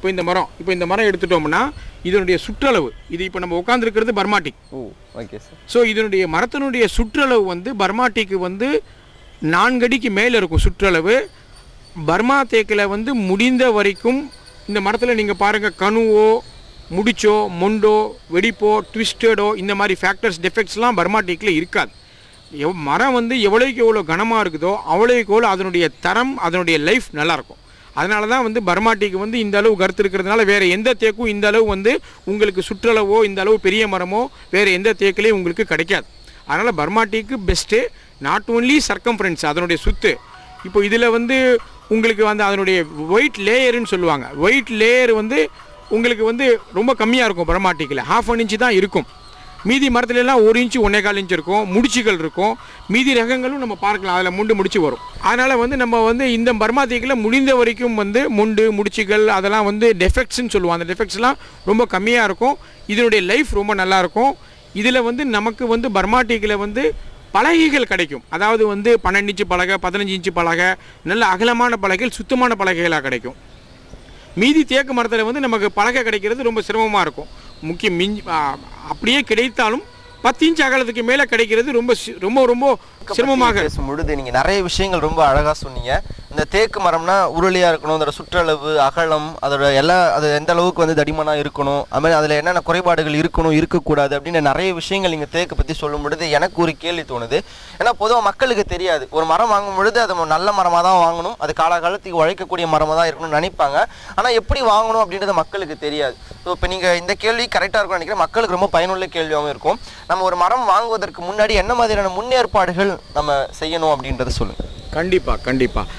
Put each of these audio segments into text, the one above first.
இப்போ இந்த மரம் இப்போ இந்த மரம் எடுத்துட்டோம்னா இதனுடைய சுற்றளவு இது இப்போ நம்ம உட்காந்துருக்கிறது Burma teak oh okay sir so இதனுடைய மரத்தினுடைய சுற்றளவு வந்து பர்மாட்டிக்கு வந்து நான்கடிக்கு மேலே இருக்கும் சுற்றளவு பர்மா தேக்கில் வந்து முடிந்த வரைக்கும் இந்த மரத்தில் நீங்கள் பாருங்கள் கணுவோ முடிச்சோ மொண்டோ வெடிப்போ ட்விஸ்டடோ இந்த மாதிரி ஃபேக்டர்ஸ் டெஃபெக்ட்ஸ்லாம் பர்மாட்டிக்கில் இருக்காது எவ் மரம் வந்து எவ்வளோக்கு எவ்வளோ கனமாக இருக்குதோ அவ்வளோக்கு எவ்வளோ அதனுடைய தரம் அதனுடைய லைஃப் நல்லாயிருக்கும் அதனால தான் வந்து பர்மாட்டிக்கு வந்து இந்த அளவு கருத்து இருக்கிறதுனால வேறு எந்த தேக்கும் இந்த அளவு வந்து உங்களுக்கு சுற்றளவோ இந்த அளவு பெரிய மரமோ வேறு எந்த தேக்கிலையும் உங்களுக்கு கிடைக்காது அதனால் பர்மாட்டிக்கு பெஸ்ட்டு நாட் ஓன்லி சர்க்கம்ஃபரன்ஸ் அதனுடைய சுத்து இப்போ இதில் வந்து உங்களுக்கு வந்து அதனுடைய ஒயிட் லேயர்னு சொல்லுவாங்க ஒயிட் லேயர் வந்து உங்களுக்கு வந்து ரொம்ப கம்மியாக இருக்கும் பர்மாட்டிக்கில் ஹாஃப் அன் இன்ச்சு தான் இருக்கும் மீதி மரத்துல எல்லாம் ஒரு இன்ச்சு ஒன்றே கால் இன்ச் இருக்கும் முடிச்சுகள் இருக்கும் மீதி ரகங்களும் நம்ம பார்க்கலாம் அதில் முண்டு முடிச்சு வரும் அதனால் வந்து நம்ம வந்து இந்த பர்மாத்திக்கில் முடிந்த வரைக்கும் வந்து முண்டு முடிச்சுகள் அதெல்லாம் வந்து டெஃபெக்ட்ஸ்னு சொல்லுவோம் அந்த டெஃபெக்ட்ஸ்லாம் ரொம்ப கம்மியாக இருக்கும் இதனுடைய லைஃப் ரொம்ப நல்லா இருக்கும் இதில் வந்து நமக்கு வந்து பர்மாட்டிக்கில் வந்து பலகைகள் கிடைக்கும் அதாவது வந்து பன்னெண்டு இன்ச்சு பலகை பதினஞ்சு இன்ச்சு பலகை நல்ல அகலமான பலகைகள் சுத்தமான பலகைகளாக கிடைக்கும் மீதி தேக்கு மரத்தில் வந்து நமக்கு பலகை கிடைக்கிறது ரொம்ப சிரமமாக இருக்கும் முக்கிய மிஞ்சி ஆ, அப்படியே கிடைத்தாலும் பத்து இன்ச் அகலத்துக்கு மேலே கிடைக்கிறது ரொம்ப சி- ரொம்ப ரொம்ப சிரமமாக பேசும் பொழுது நீங்க நிறைய விஷயங்கள் ரொம்ப அழகா சொன்னீங்க இந்த தேக்கு மரம்னா உருளையா இருக்கணும் அதோட சுற்றளவு அகலம் அதோட எல்லா அது எந்த அளவுக்கு வந்து தடிமனா இருக்கணும் அது மாதிரி அதுல என்னென்ன குறைபாடுகள் இருக்கணும் இருக்கக்கூடாது அப்படின்னு நிறைய விஷயங்கள் நீங்க தேக்கு பத்தி சொல்லும் பொழுது எனக்கு ஒரு கேள்வி தோணுது ஏன்னா பொதுவா மக்களுக்கு தெரியாது ஒரு மரம் வாங்கும் பொழுது அது நல்ல மரமா தான் வாங்கணும் அது காலகாலத்துக்கு உழைக்கக்கூடிய மரமா தான் இருக்கணும்னு நினைப்பாங்க ஆனா எப்படி வாங்கணும் அப்படின்றது மக்களுக்கு தெரியாது ஸோ இப்போ நீங்க இந்த கேள்வி கரெக்டா இருக்கும்னு நினைக்கிறேன் மக்களுக்கு ரொம்ப பயனுள்ள கேள்வியாகவும் இருக்கும் நம்ம ஒரு மரம் வாங்குவதற்கு முன்னாடி என்ன மாதிரியான முன்னேற்பாடுகள் நம்ம செய்யணும் அப்படின்றத சொல்லுங்க கண்டிப்பாக கண்டிப்பாக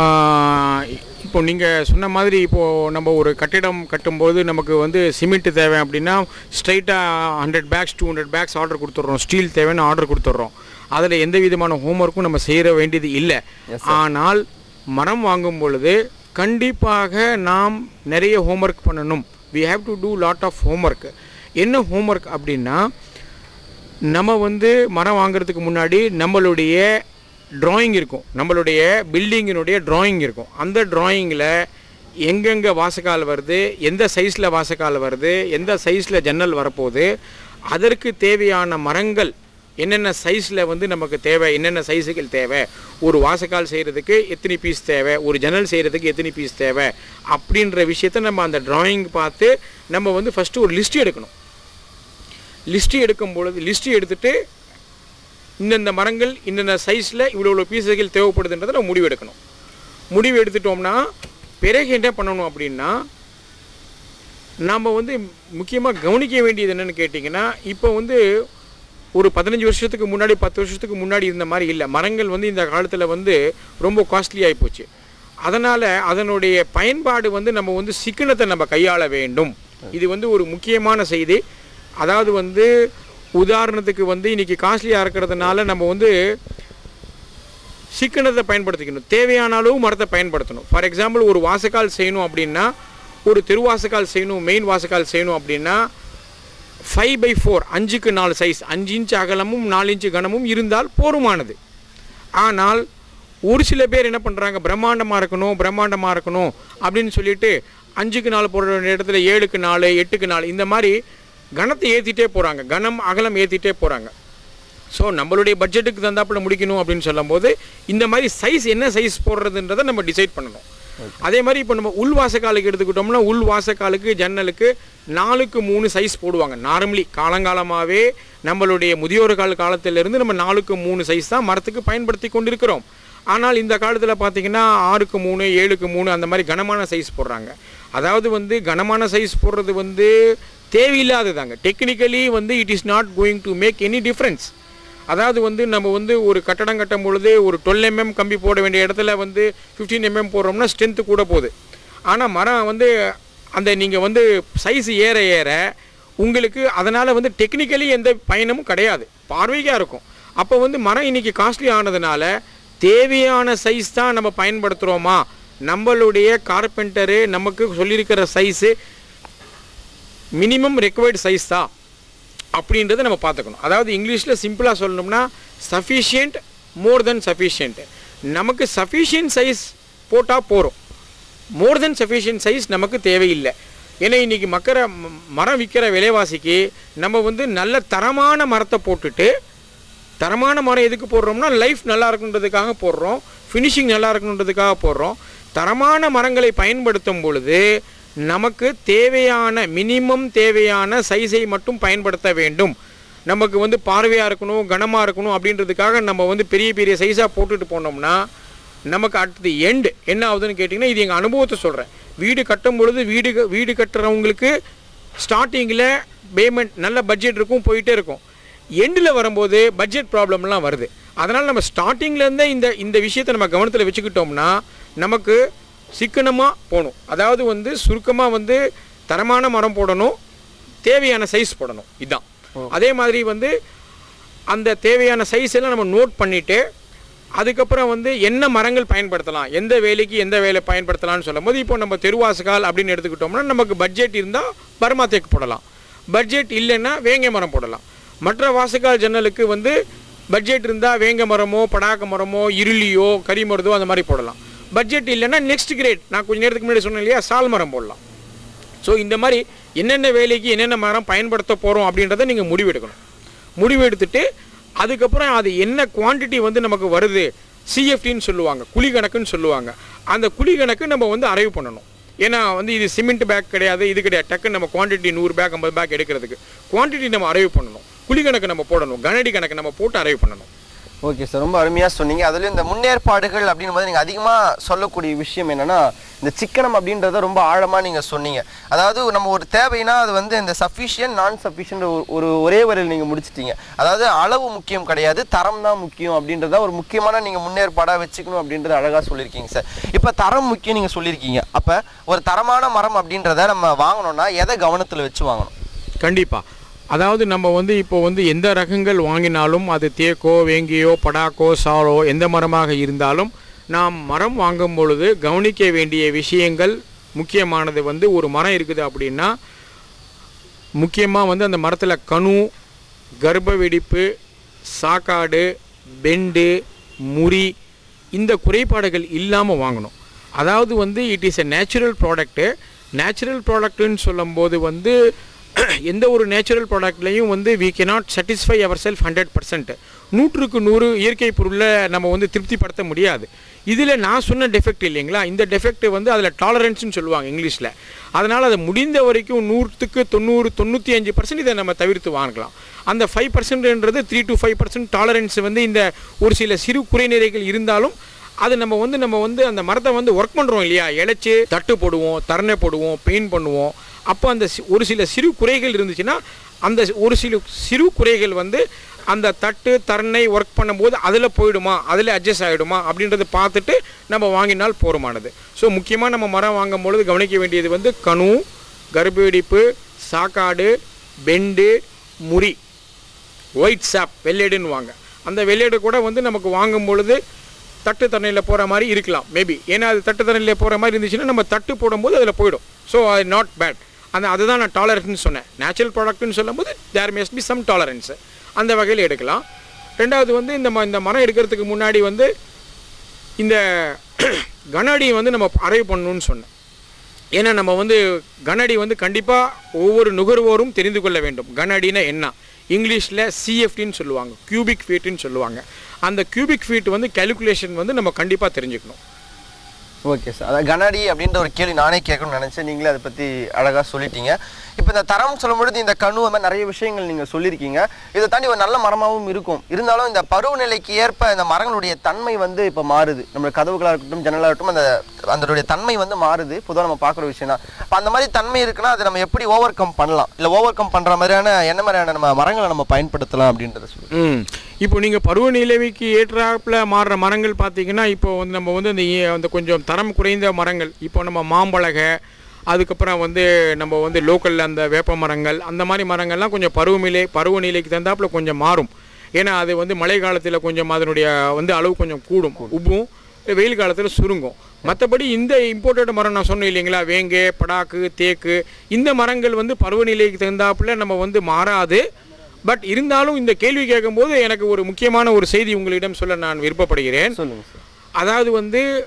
இப்போ நீங்கள் சொன்ன மாதிரி இப்போது நம்ம ஒரு கட்டிடம் கட்டும்போது நமக்கு வந்து சிமெண்ட் தேவை அப்படின்னா ஸ்ட்ரைட்டாக hundred bags two hundred bags order கொடுத்துட்றோம் ஸ்டீல் தேவைன்னு ஆர்டர் கொடுத்துட்றோம் அதில் எந்த விதமான ஹோம்ஒர்க்கும் நம்ம செய்ய வேண்டியது இல்லை ஆனால் மரம் வாங்கும் பொழுது கண்டிப்பாக நாம் நிறைய ஹோம்ஒர்க் பண்ணணும் we have to do lot of homework என்ன ஹோம்ஒர்க் அப்படின்னா நம்ம வந்து மரம் வாங்குறதுக்கு முன்னாடி நம்மளுடைய drawing இருக்கும் நம்மளுடைய பில்டிங்கினுடைய drawing இருக்கும் அந்த drawingல எங்கெங்கே வாசக்கால் வருது எந்த சைஸில் வாசக்கால் வருது எந்த சைஸில் ஜன்னல் வரப்போகுது அதற்கு தேவையான மரங்கள் என்னென்ன சைஸில் வந்து நமக்கு தேவை என்னென்ன சைஸுகள் தேவை ஒரு வாசக்கால் செய்கிறதுக்கு எத்தனை பீஸ் தேவை ஒரு ஜன்னல் செய்கிறதுக்கு எத்தனை பீஸ் தேவை அப்படின்ற விஷயத்தை நம்ம அந்த drawing பார்த்து நம்ம வந்து ஃபஸ்ட்டு ஒரு லிஸ்ட் எடுக்கணும் லிஸ்ட்டு எடுக்கும் பொழுது லிஸ்ட்டு எடுத்துட்டு இந்தந்த மரங்கள் இந்தந்த சைஸில் இவ்வளோ இவ்வளோ பீஸுகள் தேவைப்படுதுன்றதை நம்ம முடிவு எடுக்கணும் முடிவு எடுத்துட்டோம்னா பிறகு என்ன பண்ணணும் அப்படின்னா நாம் வந்து முக்கியமாக கவனிக்க வேண்டியது என்னன்னு கேட்டிங்கன்னா இப்போ வந்து ஒரு பதினஞ்சு வருஷத்துக்கு முன்னாடி பத்து வருஷத்துக்கு முன்னாடி இருந்த மாதிரி இல்லை மரங்கள் வந்து இந்த காலத்தில் வந்து ரொம்ப காஸ்ட்லி ஆகிப்போச்சு அதனால் அதனுடைய பயன்பாடு வந்து நம்ம வந்து சிக்கனத்தை நம்ம கையாள வேண்டும் இது வந்து ஒரு முக்கியமான செய்தி அதாவது வந்து உதாரணத்துக்கு வந்து இன்னைக்கு காஸ்ட்லியாக இருக்கிறதுனால நம்ம வந்து சிக்கனத்தை பயன்படுத்திக்கணும் தேவையான அளவு மரத்தை பயன்படுத்தணும் ஃபார் எக்ஸாம்பிள் ஒரு வாசக்கால் செய்யணும் அப்படின்னா ஒரு தெருவாசக்கால் செய்யணும் மெயின் வாசக்கால் செய்யணும் அப்படின்னா ஃபைவ் பை ஃபோர் அஞ்சுக்கு நாலு சைஸ் அஞ்சு இன்ச் அகலமும் நாலு இன்ச்சு கனமும் இருந்தால் போருமானது ஆனால் ஒரு சில பேர் என்ன பண்ணுறாங்க பிரம்மாண்டமாக இருக்கணும் பிரம்மாண்டமாக இருக்கணும் அப்படின்னு சொல்லிட்டு அஞ்சுக்கு நாலு போடுற வேண்டிய இடத்துல ஏழுக்கு நாலு எட்டுக்கு நாலு இந்த மாதிரி கனத்தை ஏற்றிட்டே போகிறாங்க கனம் அகலம் ஏற்றிட்டே போகிறாங்க ஸோ நம்மளுடைய பட்ஜெட்டுக்கு தந்தாப்புல முடிக்கணும் அப்படின்னு சொல்லும்போது இந்த மாதிரி சைஸ் என்ன சைஸ் போடுறதுன்றதை நம்ம டிசைட் பண்ணணும் அதே மாதிரி இப்போ நம்ம உள் வாசக்காலுக்கு எடுத்துக்கிட்டோம்னா உள் வாசக்காலுக்கு ஜன்னலுக்கு நாலுக்கு மூணு சைஸ் போடுவாங்க நார்மலி காலங்காலமாகவே நம்மளுடைய முதியோர் கால காலத்திலிருந்து நம்ம நாலுக்கு மூணு சைஸ் தான் மரத்துக்கு பயன்படுத்தி கொண்டிருக்கிறோம் ஆனால் இந்த காலத்தில் பார்த்தீங்கன்னா ஆறுக்கு மூணு ஏழுக்கு மூணு அந்த மாதிரி கனமான சைஸ் போடுறாங்க அதாவது வந்து கனமான சைஸ் போடுறது வந்து தேவையில்லாததாங்க டெக்னிக்கலி வந்து it is not going to make any difference அதாவது வந்து நம்ம வந்து ஒரு கட்டடம் கட்டும் பொழுது ஒரு டுவெல் எம்எம் கம்பி போட வேண்டிய இடத்துல வந்து ஃபிஃப்டீன் எம்எம் போடுறோம்னா ஸ்ட்ரென்த்து கூட போகுது ஆனால் மரம் வந்து அந்த நீங்கள் வந்து சைஸ் ஏற ஏற உங்களுக்கு அதனால் வந்து டெக்னிக்கலி எந்த பயனும் கிடையாது பார்வைக்காக இருக்கும் அப்போ வந்து மரம் இன்னைக்கு காஸ்ட்லி ஆனதுனால தேவையான சைஸ் தான் நம்ம பயன்படுத்துகிறோமா நம்மளுடைய கார்பெண்டரு நமக்கு சொல்லியிருக்கிற சைஸு மினிமம் ரெக்வயர்டு சைஸ் தான் அப்படின்றத நம்ம பார்த்துக்கணும் அதாவது இங்கிலீஷில் சிம்பிளாக சொல்லணும்னா சஃபிஷியன்ட் மோர் தென் சஃபிஷியன்ட் நமக்கு சஃபிஷியன்ட் சைஸ் போட்டால் போகிறோம் மோர் தென் சஃபிஷியன்ட் சைஸ் நமக்கு தேவையில்லை ஏன்னா இன்றைக்கி மக்கற ம- மரம் விற்கிற விலைவாசிக்கு நம்ம வந்து நல்ல தரமான மரத்தை போட்டுட்டு தரமான மரம் எதுக்கு போடுறோம்னா லைஃப் நல்லா இருக்குன்றதுக்காக போடுறோம் ஃபினிஷிங் நல்லா இருக்கணுன்றதுக்காக போடுறோம் தரமான மரங்களை பயன்படுத்தும் பொழுது நமக்கு தேவையான மினிமம் தேவையான சைஸை மட்டும் பயன்படுத்த வேண்டும் நமக்கு வந்து பார்வையாக இருக்கணும் கனமாக இருக்கணும் அப்படின்றதுக்காக நம்ம வந்து பெரிய பெரிய சைஸாக போட்டுட்டு போனோம்னா நமக்கு அட் தி எண்ட் என்ன ஆகுதுன்னு கேட்டிங்கன்னா இது எங்கள் அனுபவத்தை சொல்கிறேன் வீடு கட்டும் பொழுது வீடு க- வீடு கட்டுறவங்களுக்கு ஸ்டார்டிங்கில் பேமெண்ட் நல்ல பட்ஜெட் இருக்கும் போயிட்டே இருக்கும் எண்டில் வரும்போது பட்ஜெட் ப்ராப்ளம்லாம் வருது அதனால் நம்ம ஸ்டார்டிங்லேருந்தே இந்த இந்த விஷயத்தை நம்ம கவனத்தில் வச்சுக்கிட்டோம்னா நமக்கு சிக்கனமாக போகணும் அதாவது வந்து சுருக்கமாக வந்து தரமான மரம் போடணும் தேவையான சைஸ் போடணும் இதுதான் அதே மாதிரி வந்து அந்த தேவையான சைஸ் எல்லாம் நம்ம நோட் பண்ணிவிட்டு அதுக்கப்புறம் வந்து என்ன மரங்கள் பயன்படுத்தலாம் எந்த வேலைக்கு எந்த வேலை பயன்படுத்தலாம்னு சொல்லும் போது இப்போ நம்ம தெருவாசகால் அப்படின்னு எடுத்துக்கிட்டோம்னா நமக்கு பட்ஜெட் இருந்தால் பர்மா தேக்கு போடலாம் பட்ஜெட் இல்லைன்னா வேங்கை மரம் போடலாம் மற்ற வாசகால் ஜன்னலுக்கு வந்து பட்ஜெட் இருந்தால் வேங்க மரமோ படாக்க மரமோ இருளியோ கரிமருதோ அந்த மாதிரி போடலாம் பட்ஜெட் இல்லைன்னா நெக்ஸ்ட் கிரேட் நான் கொஞ்ச நேரத்துக்கு முன்னாடி சொன்னேன் இல்லையா சால் மரம் போடலாம் ஸோ இந்த மாதிரி என்னென்ன வேலைக்கு என்னென்ன மரம் பயன்படுத்த போகிறோம் அப்படின்றத நீங்கள் முடிவெடுக்கணும் முடிவெடுத்துட்டு அதுக்கப்புறம் அது என்ன குவாண்டிட்டி வந்து நமக்கு வருது சிஎஃப்டின்னு சொல்லுவாங்க குழி கணக்குன்னு சொல்லுவாங்க அந்த குழி கணக்கு நம்ம வந்து அரைவ் பண்ணணும் ஏன்னா வந்து இது சிமெண்ட் பேக் கிடையாது இது கிடையாது டக்குன்னு நம்ம குவாண்டிட்டி நூறு பேக் ஐம்பது பேக் எடுக்கிறதுக்கு குவாண்டிட்டி நம்ம அரைவ் பண்ணணும் குழி கணக்கு நம்ம போடணும் கனடி கணக்கு நம்ம போட்டு அரைவ் பண்ணணும் ஓகே சார் ரொம்ப அருமையாக சொன்னீங்க அதுலேயும் இந்த முன்னேற்பாடுகள் அப்படின்னும் போது நீங்கள் அதிகமாக சொல்லக்கூடிய விஷயம் என்னன்னா இந்த சிக்கனம் அப்படின்றத ரொம்ப ஆழமாக நீங்கள் சொன்னீங்க அதாவது நம்ம ஒரு தேவைன்னா அது வந்து இந்த சஃபிஷியன்ட் நான் சஃபிஷியன்ட் ஒரு ஒரே வரையில் நீங்கள் முடிச்சிட்டீங்க அதாவது அளவு முக்கியம் கிடையாது தரம் தான் முக்கியம் அப்படின்றத ஒரு முக்கியமான நீங்கள் முன்னேற்பாடாக வச்சுக்கணும் அப்படின்றத அழகாக சொல்லியிருக்கீங்க சார் இப்போ தரம் முக்கியம் நீங்கள் சொல்லியிருக்கீங்க அப்போ ஒரு தரமான மரம் அப்படின்றத நம்ம வாங்கணும்னா எதை கவனத்தில் வச்சு வாங்கணும் கண்டிப்பாக அதாவது நம்ம வந்து இப்போ வந்து எந்த ரகங்கள் வாங்கினாலும் அது தேக்கோ வேங்கியோ படாக்கோ சாலோ எந்த மரமாக இருந்தாலும் நாம் மரம் வாங்கும் பொழுது கவனிக்க வேண்டிய விஷயங்கள் முக்கியமானது வந்து ஒரு மரம் இருக்குது அப்படின்னா முக்கியமாக வந்து அந்த மரத்தில் கணு கர்ப்ப வெடிப்பு சாக்காடு பெண்டு முறி இந்த குறைபாடுகள் இல்லாமல் வாங்கணும் அதாவது வந்து it is a natural product natural ப்ராடக்ட்டுன்னு சொல்லும்போது வந்து எந்த ஒரு நேச்சுரல் ப்ராடக்ட்லையும் வந்து we cannot satisfy அவர் செல்ஃப் ஹண்ட்ரட் பர்சன்ட் நூற்றுக்கு நூறு இயற்கை பொருளை நம்ம வந்து திருப்திப்படுத்த முடியாது இதில் நான் சொன்ன டெஃபெக்ட் இல்லைங்களா இந்த டெஃபெக்ட் வந்து அதில் டாலரன்ஸ்னு சொல்லுவாங்க இங்கிலீஷில் அதனால் அதை முடிந்த வரைக்கும் நூற்றுக்கு தொண்ணூறு தொண்ணூற்றி அஞ்சு பர்சன்ட் இதை நம்ம தவிர்த்து வாங்கலாம் அந்த ஃபைவ் பர்சன்ட்ன்றது three to five percent tolerance வந்து இந்த ஒரு சில சிறு குறைநிறைகள் இருந்தாலும் அது நம்ம வந்து நம்ம வந்து அந்த மரத்தை வந்து ஒர்க் பண்ணுறோம் இல்லையா இழைச்சி தட்டு போடுவோம் தரணை போடுவோம் பெயிண்ட் பண்ணுவோம் அப்போ அந்த சி- ஒரு சில சிறு குறைகள் இருந்துச்சுன்னா அந்த ஒரு சில சிறு குறைகள் வந்து அந்த தட்டு தரணை ஒர்க் பண்ணும்போது அதில் போயிடுமா அதில் அட்ஜஸ்ட் ஆகிடுமா அப்படின்றத பார்த்துட்டு நம்ம வாங்கினால் போருமானது ஸோ முக்கியமாக நம்ம மரம் வாங்கும் பொழுது கவனிக்க வேண்டியது வந்து கணு கர்ப்பவெடிப்பு சாக்காடு பெண்டு முறி ஒயிட் சாப் வெள்ளேடுன்னு வாங்க அந்த வெள்ளேடு கூட வந்து நமக்கு வாங்கும் பொழுது தட்டு தண்ணியில் போகிற மாதிரி இருக்கலாம் மேபி ஏன்னா அது தட்டு தண்ணியில் போகிற மாதிரி இருந்துச்சுன்னா நம்ம தட்டு போடும்போது அதில் போயிடும் ஸோ அது நாட் பேட் அந்த அதுதான் நான் டாலரன்ஸ்னு சொன்னேன் நேச்சுரல் ப்ராடக்ட்னு சொல்லும்போது there may be some tolerance அந்த வகையில் எடுக்கலாம் ரெண்டாவது வந்து இந்த ம இந்த மரம் எடுக்கிறதுக்கு முன்னாடி வந்து இந்த கண்ணாடியை வந்து நம்ம அரைவ் பண்ணணும்னு சொன்னேன் ஏன்னா நம்ம வந்து கண்ணாடி வந்து கண்டிப்பாக ஒவ்வொரு நுகர்வோரும் தெரிந்து கொள்ள வேண்டும் கண்ணாடினா என்ன இங்கிலீஷில் சிஎஃப்டின்னு சொல்லுவாங்க கியூபிக் ஃபீட்டுன்னு சொல்லுவாங்க அந்த கியூபிக் ஃபீட் வந்து கேல்குலேஷன் வந்து நம்ம கண்டிப்பாக தெரிஞ்சுக்கணும் ஓகே சார் அதான் கண்ணாடி அப்படின்ற ஒரு கேள்வி நானே கேட்கணும்னு நினச்சேன் நீங்களே அதை பற்றி அழகாக சொல்லிட்டீங்க இப்போ இந்த தரம் சொல்லும்பொழுது இந்த கணு அது மாதிரி நிறைய விஷயங்கள் நீங்கள் சொல்லியிருக்கீங்க இதை தாண்டி ஒரு நல்ல மரமாகவும் இருக்கும் இருந்தாலும் இந்த பருவநிலைக்கு ஏற்ப இந்த மரங்களுடைய தன்மை வந்து இப்போ மாறுது நம்ம கதவுகளாக இருக்கட்டும் ஜன்னலாக இருக்கட்டும் அந்த அதனுடைய தன்மை வந்து மாறுது பொதுவாக நம்ம பார்க்குற விஷயம் தான் அப்போ அந்த மாதிரி தன்மை இருக்குன்னா அதை நம்ம எப்படி ஓவர் கம் பண்ணலாம் இல்லை ஓவர் கம் பண்ணுற மாதிரியான என்ன மாதிரியான நம்ம மரங்களை நம்ம பயன்படுத்தலாம் அப்படின்றத சொல்லி ம் இப்போ நீங்கள் பருவநிலைக்கு ஏற்றாப்புல மாறுற மரங்கள் பார்த்தீங்கன்னா இப்போ வந்து நம்ம வந்து அந்த ஏ- அந்த கொஞ்சம் தரம் குறைந்த மரங்கள் இப்போ நம்ம மாம்பழகை அதுக்கப்புறம் வந்து நம்ம வந்து லோக்கலில் அந்த வேப்ப மரங்கள் அந்த மாதிரி மரங்கள்லாம் கொஞ்சம் பருவநிலை பருவநிலைக்கு தந்தாப்புல கொஞ்சம் மாறும் ஏன்னா அது வந்து மழை காலத்தில் கொஞ்சம் அதனுடைய வந்து அளவு கொஞ்சம் கூடும் உப்பும் வெயில் காலத்தில் சுருங்கும் மற்றபடி இந்த இம்போர்ட்டட் மரம் நான் சொன்னேன் இல்லைங்களா வேங்கை படாக்கு தேக்கு இந்த மரங்கள் வந்து பருவநிலைக்கு தகுந்தாப்புல நம்ம வந்து மாறாது பட் இருந்தாலும் இந்த கேள்வி கேட்கும்போது எனக்கு ஒரு முக்கியமான ஒரு செய்தி உங்களிடம் சொல்ல நான் விருப்பப்படுகிறேன் சொல்லுங்கள் சார் அதாவது வந்து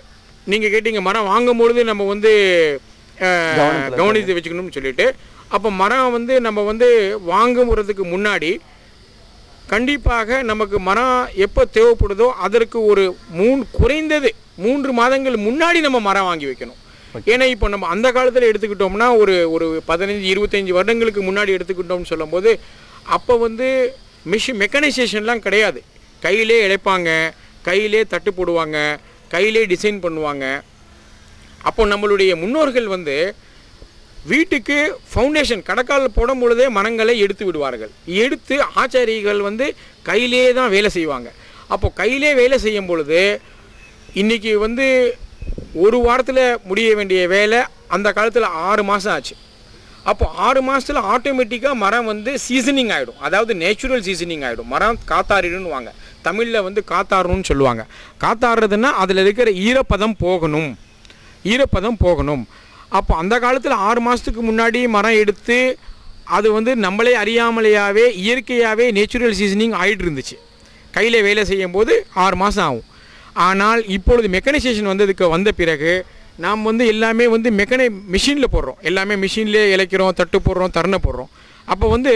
நீங்கள் கேட்டீங்க மரம் வாங்கும் பொழுது நம்ம வந்து அஹ், கவனத்துல கவனித்து வச்சுக்கணும்னு சொல்லிட்டு அப்போ மரம் வந்து நம்ம வந்து வாங்குறதுக்கு முன்னாடி கண்டிப்பாக நமக்கு மரம் எப்போ தேவைப்படுதோ அதற்கு ஒரு மூணு குறைந்தது மூன்று மாதங்கள் முன்னாடி நம்ம மரம் வாங்கி வைக்கணும் ஏன்னா இப்போ நம்ம அந்த காலத்தில் எடுத்துக்கிட்டோம்னா ஒரு ஒரு பதினஞ்சு இருபத்தஞ்சி வருடங்களுக்கு முன்னாடி எடுத்துக்கிட்டோம்னு சொல்லும்போது அப்போ வந்து மிஷின் மெக்கனைசேஷன்லாம் கிடையாது கையிலே இழைப்பாங்க கையிலே தட்டு போடுவாங்க கையிலே டிசைன் பண்ணுவாங்க அப்போ நம்மளுடைய முன்னோர்கள் வந்து வீட்டுக்கு ஃபவுண்டேஷன் கடக்கால் போடும் பொழுதே மரங்களை எடுத்து விடுவார்கள் எடுத்து ஆச்சாரிகள் வந்து கையிலே தான் வேலை செய்வாங்க அப்போ கையிலே வேலை செய்யும் பொழுது இன்னைக்கு வந்து ஒரு வாரத்தில் முடிய வேண்டிய வேலை அந்த காலத்தில் ஆறு மாதம் ஆச்சு அப்போ ஆறு மாதத்தில் ஆட்டோமேட்டிக்காக மரம் வந்து சீசனிங் ஆகிடும் அதாவது நேச்சுரல் சீசனிங் ஆகிடும் மரம் காத்தாறிடுன்னு வாங்க தமிழில் வந்து காத்தாறணும்னு சொல்லுவாங்க காத்தாடுறதுன்னா அதில் இருக்கிற ஈரப்பதம் போகணும் ஈரப்பதம் போகணும் அப்போ அந்த காலத்தில் ஆறு மாதத்துக்கு முன்னாடி மரம் எடுத்து அது வந்து நம்மளே அறியாமலேயாவே இயற்கையாகவே நேச்சுரல் சீசனிங் ஆகிட்டு இருந்துச்சு கையில் வேலை செய்யும் போது ஆறு மாதம் ஆகும் ஆனால் இப்பொழுது மெக்கனைசேஷன் வந்ததுக்கு வந்த பிறகு நாம் வந்து எல்லாமே வந்து மெக்கனை மிஷினில் போடுறோம் எல்லாமே மிஷின்லேயே இழைக்கிறோம் தட்டு போடுறோம் தருணை போடுறோம் அப்போ வந்து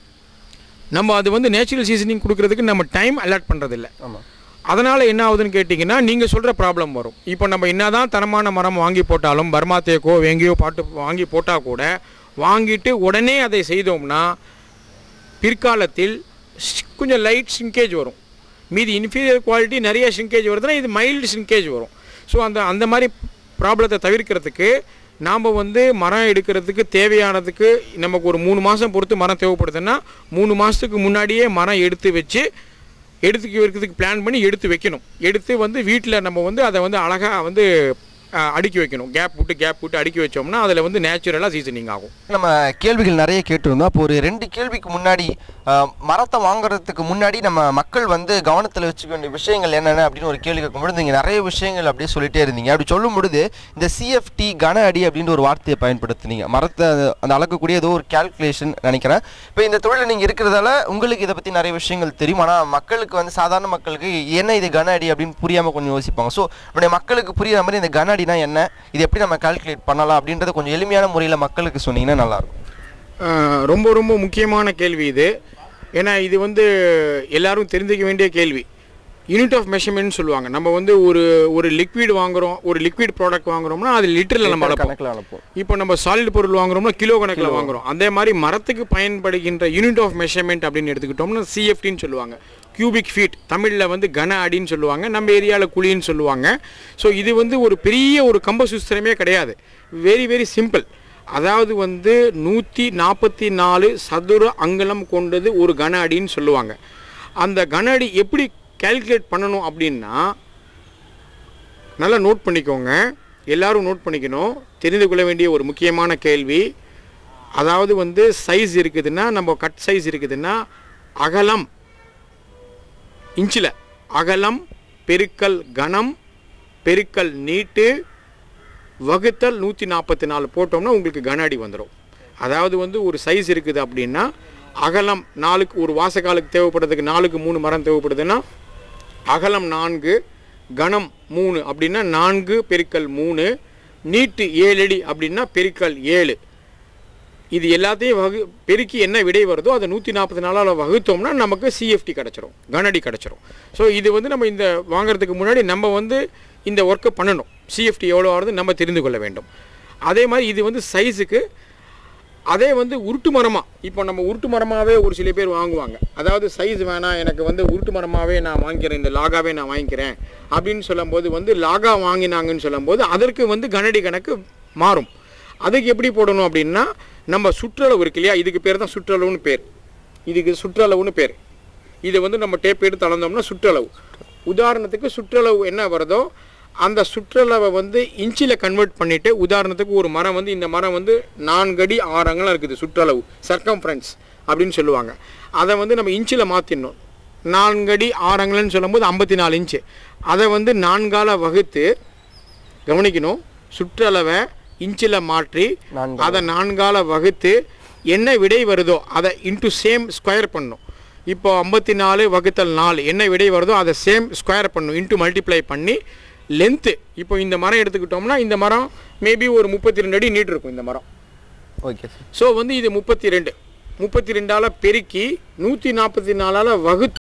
நம்ம அது வந்து நேச்சுரல் சீசனிங் கொடுக்கறதுக்கு நம்ம டைம் அலாட் பண்ணுறதில்ல ஆமாம் அதனால் என்ன ஆகுதுன்னு கேட்டிங்கன்னா நீங்கள் சொல்கிற ப்ராப்ளம் வரும் இப்போ நம்ம என்னதான் தரமான மரம் வாங்கி போட்டாலும் பர்மா தேக்கோ எங்கேயோ பாட்டு வாங்கி போட்டால் கூட வாங்கிட்டு உடனே அதை செய்தோம்னா பிற்காலத்தில் ஷ்- கொஞ்சம் லைட் ஷ்ரிங்கேஜ் வரும் மீதி இன்ஃபீரியர் குவாலிட்டி நிறைய ஷ்ரிங்கேஜ் வருதுன்னா இது மைல்டு ஷ்ரிங்கேஜ் வரும் ஸோ அந்த அந்த மாதிரி ப்ராப்ளத்தை தவிர்க்கிறதுக்கு நாம் வந்து மரம் எடுக்கிறதுக்கு தேவையானதுக்கு நமக்கு ஒரு மூணு மாதம் பொறுத்து மரம் தேவைப்படுதுன்னா மூணு மாதத்துக்கு முன்னாடியே மரம் எடுத்து வச்சு எடுத்து வைக்கிறதுக்கு பிளான் பண்ணி எடுத்து வைக்கணும் எடுத்து வந்து வீட்டில் நம்ம வந்து அதை வந்து அழகாக வந்து அஹ், அடுக்கி வைக்கணும் கேப் விட்டு கேப் விட்டு அடுக்கி வச்சோம்னா அதில் வந்து நேச்சுரலாக சீசனிங் ஆகும் நம்ம கேள்விகள் நிறைய கேட்டிருந்தோம் அப்போ ஒரு ரெண்டு கேள்விக்கு முன்னாடி ஆஹ், மரத்தை வாங்குறதுக்கு முன்னாடி நம்ம மக்கள் வந்து கவனத்தில் வச்சுக்க வேண்டிய விஷயங்கள் என்னென்ன அப்படின்னு ஒரு கேள்வி கேட்கும்போது நீங்கள் நிறைய விஷயங்கள் அப்படியே சொல்லிட்டே இருந்தீங்க அப்படி சொல்லும் பொழுது இந்த சிஎஃப்டி கன அடி அப்படின்ற ஒரு வார்த்தையை பயன்படுத்துனீங்க மரத்தை அது- அந்த அளக்கக்கூடிய ஏதோ ஒரு கால்குலேஷன் நினைக்கிறேன் இப்போ இந்த தொழிலில் நீங்கள் இருக்கிறதால உங்களுக்கு இதை பற்றி நிறைய விஷயங்கள் தெரியும் ஆனால் மக்களுக்கு வந்து சாதாரண மக்களுக்கு என்ன இது கன அடி அப்படின்னு புரியாமல் கொஞ்சம் யோசிப்பாங்க ஸோ நம்முடைய மக்களுக்கு புரியுற மாதிரி இந்த கன அடினா என்ன இது எப்படி நம்ம கால்குலேட் பண்ணலாம் அப்படின்றத கொஞ்சம் எளிமையான முறையில் மக்களுக்கு சொன்னீங்கன்னா நல்லாயிருக்கும் அஹ், ரொம்ப ரொம்ப முக்கியமான கேள்வி இது ஏன்னா இது வந்து எல்லாரும் தெரிஞ்சுக்க வேண்டிய கேள்வி யூனிட் ஆஃப் மெஷர்மெண்ட் சொல்லுவாங்க நம்ம வந்து ஒரு ஒரு லிக்விட் வாங்குறோம் ஒரு லிக்விட் ப்ராடக்ட் வாங்குறோம்னா அது லிட்டரில் நம்ம அளப்போம் கணக்கில் அனுப்புவோம் இப்போ நம்ம சாலிட் பொருள் வாங்குறோம்னா கிலோ கணக்கில் வாங்குறோம் அதே மாதிரி மரத்துக்கு பயன்படுகின்ற யூனிட் ஆஃப் மெஷர்மெண்ட் அப்படின்னு எடுத்துக்கிட்டோம்னா சிஎஃப்டின்னு சொல்லுவாங்க கியூபிக் ஃபீட் தமிழில் வந்து கன அடின்னு சொல்லுவாங்க நம்ம ஏரியாவில் குழின்னு சொல்லுவாங்க ஸோ இது வந்து ஒரு பெரிய ஒரு கம்ப சுஸ்திரமே கிடையாது வெரி வெரி சிம்பிள் அதாவது வந்து நூற்றி நாற்பத்தி நாலு சதுர அங்குலம் கொண்டது ஒரு கன அடின்னு சொல்லுவாங்க அந்த கன அடி எப்படி கால்குலேட் பண்ணணும் அப்படின்னா நல்லா நோட் பண்ணிக்கோங்க எல்லாரும் நோட் பண்ணிக்கணும் தெரிந்து கொள்ள வேண்டிய ஒரு முக்கியமான கேள்வி அதாவது வந்து சைஸ் இருக்குதுன்னா நம்ம கட் சைஸ் இருக்குதுன்னா அகலம் இன்ச்சில் அகலம் பெருக்கல் கனம் பெருக்கல் நீட்டு வகுத்தல் நூற்றி நாற்பத்தி நாலு போட்டோம்னா உங்களுக்கு கன அடி வந்துடும் அதாவது வந்து ஒரு சைஸ் இருக்குது அப்படின்னா அகலம் நாலுக்கு ஒரு வாசக்காலுக்கு தேவைப்படுறதுக்கு நாலுக்கு மூணு மரம் தேவைப்படுதுன்னா அகலம் நான்கு கனம் மூணு அப்படின்னா நான்கு பெருக்கல் மூணு நீட்டு ஏழு அடி அப்படின்னா பெருக்கல் ஏழு இது எல்லாத்தையும் வகு பெருக்கி என்ன விடை வருதோ அதை நூற்றி நாற்பத்தி நாலால் வகுத்தோம்னா நமக்கு சிஎஃப்டி கிடச்சிரும் கனடி கிடச்சிரும் ஸோ இது வந்து நம்ம இந்த வாங்குறதுக்கு முன்னாடி நம்ம வந்து இந்த ஒர்க்கை பண்ணணும் சிஎஃப்டி எவ்வளோ ஆகுது நம்ம தெரிந்து கொள்ள வேண்டும் அதே மாதிரி இது வந்து சைஸுக்கு அதே வந்து உருட்டு மரமாக இப்போ நம்ம உருட்டு மரமாகவே ஒரு சில பேர் வாங்குவாங்க அதாவது சைஸ் வேணாம் எனக்கு வந்து உருட்டு மரமாகவே நான் வாங்கிக்கிறேன் இந்த லாகாவே நான் வாங்கிக்கிறேன் அப்படின்னு சொல்லும்போது வந்து லாகா வாங்கினாங்கன்னு சொல்லும்போது அதற்கு வந்து கனடி கணக்கு மாறும் அதுக்கு எப்படி போடணும் அப்படின்னா நம்ம சுற்றளவு இருக்கு இல்லையா இதுக்கு பேர் தான் சுற்றளவுன்னு பேர் இதுக்கு சுற்றளவுன்னு பேர் இதை வந்து நம்ம டேப் எடுத்து அளந்தோம்னா சுற்றளவு உதாரணத்துக்கு சுற்றளவு என்ன வருதோ அந்த சுற்றளவை வந்து இன்ச்சில் கன்வெர்ட் பண்ணிவிட்டு உதாரணத்துக்கு ஒரு மரம் வந்து இந்த மரம் வந்து நான்கடி ஆறு அங்கலம் இருக்குது சுற்றளவு சர்க்கம்ஃபரன்ஸ் அப்படின்னு சொல்லுவாங்க அதை வந்து நம்ம இன்ச்சில் மாற்றிடணும் நான்கடி ஆறு அங்கலம்னு சொல்லும்போது ஐம்பத்தி நாலு இன்ச்சு அதை வந்து நான்கால வகுத்து கவனிக்கணும் சுற்றளவை இன்ச்சில் மாற்றி நான்கால அதை நான்கால வகுத்து என்ன விடை வருதோ அதை இன்ட்டு சேம் ஸ்கொயர் பண்ணும் இப்போ ஐம்பத்தி நாலு வகுத்தல் நாலு என்ன விடை வருதோ அதை சேம் ஸ்கொயர் பண்ணும் இன்ட்டு மல்டிப்ளை பண்ணி லென்த்து இப்போ இந்த மரம் எடுத்துக்கிட்டோம்னா இந்த மரம் மேபி ஒரு முப்பத்தி ரெண்டு அடி நீட் இருக்கும் இந்த மரம் ஓகே சார் ஸோ வந்து இது முப்பத்தி ரெண்டு முப்பத்தி ரெண்டால் பெருக்கி நூற்றி நாற்பத்தி நாலால் வகுத்து